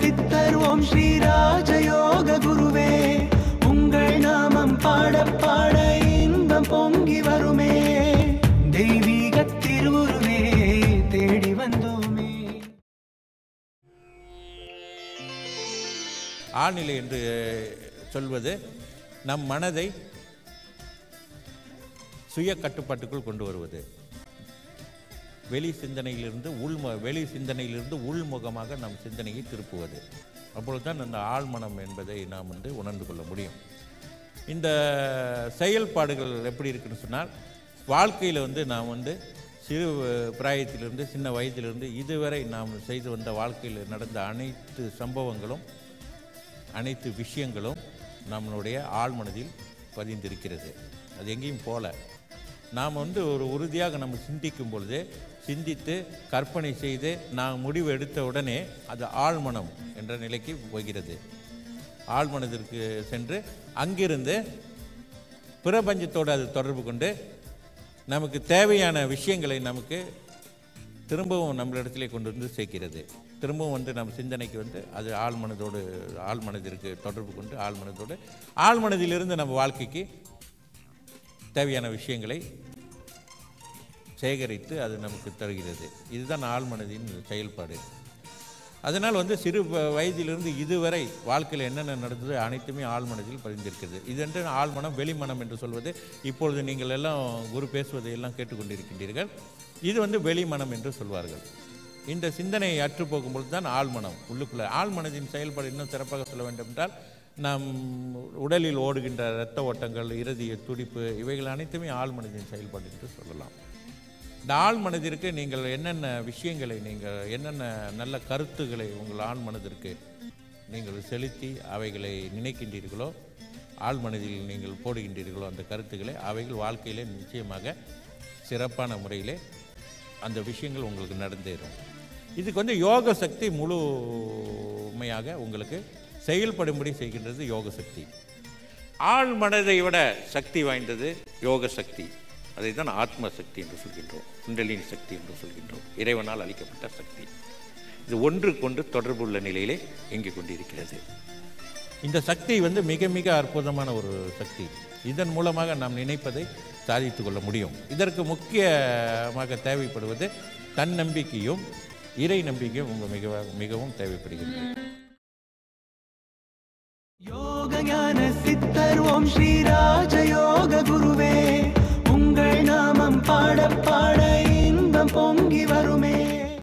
சித்தர் ஓம் ஸ்ரீ ராஜயோக குருவே உங்கள் நாமம் பாட பாட இன்பம் பொங்கி வருமே தெய்வீக திருவுருவே தேடி வந்தோமே ஆழ்நிலை என்று சொல்வது நம் மனதை சுய கட்டுப்பாட்டுக்குள் கொண்டு வருவது வெளி சிந்தனையிலிருந்து உள் வெளி சிந்தனையிலிருந்து உள்முகமாக நம் சிந்தனையை திருப்புவது அப்பொழுது தான் அந்த ஆழ்மனம் என்பதை நாம் வந்து உணர்ந்து கொள்ள முடியும் இந்த செயல்பாடுகள் எப்படி இருக்குன்னு சொன்னால் வாழ்க்கையில் வந்து நாம் வந்து சிறு பிராயத்திலிருந்து சின்ன வயதிலிருந்து இதுவரை நாம் செய்து வந்த வாழ்க்கையில் நடந்த அனைத்து சம்பவங்களும் அனைத்து விஷயங்களும் நம்மளுடைய ஆழ்மனதில் பதிந்திருக்கிறது அது எங்கேயும் போல நாம் வந்து ஒரு உறுதியாக நம்ம சிந்திக்கும் பொழுது சிந்தித்து கற்பனை செய்து நாம் முடிவு எடுத்த உடனே அது ஆழ்மனம் என்ற நிலைக்கு போகிறது ஆழ்மனதிற்கு சென்று அங்கிருந்து பிரபஞ்சத்தோடு அது தொடர்பு கொண்டு நமக்கு தேவையான விஷயங்களை நமக்கு திரும்பவும் நம்மளிடத்திலே கொண்டு வந்து சேர்க்கிறது திரும்பவும் வந்து நம்ம சிந்தனைக்கு வந்து அது ஆழ்மனதோடு ஆழ்மனதிற்கு தொடர்பு கொண்டு ஆழ்மனதோடு ஆழ்மனதிலிருந்து நம்ம வாழ்க்கைக்கு தேவையான விஷயங்களை சேகரித்து அது நமக்கு தருகிறது இதுதான் ஆழ்மனதின் செயல்பாடு அதனால் வந்து சிறு வ- வயதிலிருந்து இதுவரை வாழ்க்கையில் என்னென்ன நடந்தது அனைத்துமே ஆழ்மனதில் பதிந்திருக்கிறது இதென்று ஆழ்மனம் வெளிமனம் என்று சொல்வது இப்பொழுது நீங்கள் எல்லாம் குரு பேசுவதை எல்லாம் கேட்டுக்கொண்டிருக்கின்றீர்கள் இது வந்து வெளிமனம் என்று சொல்வார்கள் இந்த சிந்தனையை அற்று போகும்பொழுது தான் ஆழ்மனம் உள்ளுக்குள்ளே ஆழ்மனதின் செயல்பாடு இன்னும் சிறப்பாக சொல்ல வேண்டும் என்றால் நம் உடலில் ஓடுகின்ற இரத்த ஓட்டங்கள் இறுதிய துடிப்பு இவைகள் அனைத்துமே ஆழ்மனதின் செயல்பாடு என்று சொல்லலாம் இந்த ஆழ் மனதிற்கு நீங்கள் என்னென்ன விஷயங்களை நீங்கள் என்னென்ன நல்ல கருத்துக்களை உங்கள் ஆழ் மனதிற்கு நீங்கள் செலுத்தி அவைகளை நினைக்கின்றீர்களோ ஆழ் மனதில் நீங்கள் போடுகின்றீர்களோ அந்த கருத்துக்களை அவைகள் வாழ்க்கையிலே நிச்சயமாக சிறப்பான முறையிலே அந்த விஷயங்கள் உங்களுக்கு நடந்தேறும் இதுக்கு வந்து யோக சக்தி முழுமையாக உங்களுக்கு செயல்படும்படி செய்கின்றது யோக சக்தி ஆழ் மனதை விட சக்தி வாய்ந்தது யோக சக்தி அதை தான் ஆத்ம சக்தி என்று சொல்கின்றோம் குண்டலினி சக்தி என்று சொல்கின்றோம் இறைவனால் அளிக்கப்பட்ட சக்தி இது ஒன்று கொண்டு தொடர்புள்ள நிலையிலே இயங்கிக் கொண்டிருக்கிறது இந்த சக்தி வந்து மிக மிக அற்புதமான ஒரு சக்தி இதன் மூலமாக நாம் நினைப்பதை சாதித்து கொள்ள முடியும் இதற்கு முக்கியமாக தேவைப்படுவது தன்னம்பிக்கையும் இறை நம்பிக்கையும் மிக மிகவும் தேவைப்படுகிறது யோக ஞான சித்தர் ஓம் ஸ்ரீ ராஜ